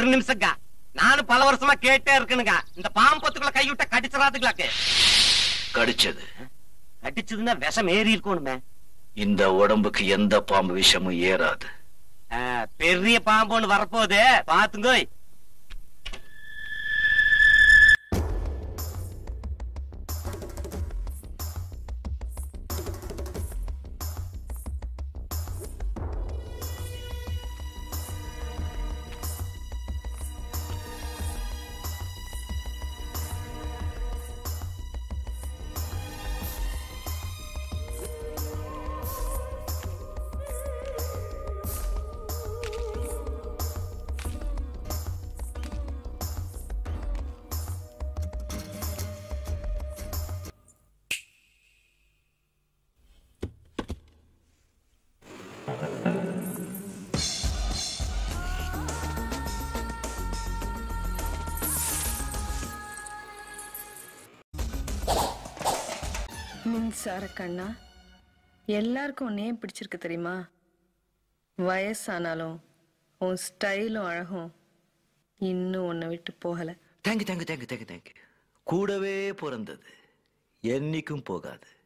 ஒரு நிமிஷம்க்கா நானும் பல வருஷமா கேட்டே இருக்கணுங்க இந்த பாம்பத்துக்குள்ள கை விட்ட கடிச்சிடாதுங்களாக்கு கடிச்சது கடிச்சதுன்னா விஷம் ஏறி இருக்கணுமே இந்த உடம்புக்கு எந்த பாம்பு விஷமும் ஏறாது ஆ, பெரிய பாம்பு ஒண்ணு வரப்போகுது பாத்துங்கோ மின்சார கண்ணா எல்லாருக்கும் உன்னையே பிடிச்சிருக்கு தெரியுமா வயசானாலும் உன் ஸ்டைலும் அழகும் இன்னும் உன்னை விட்டு போகல thank you thank you thank you thank you thank you கூடவே பிறந்தது என்னைக்கும் போகாது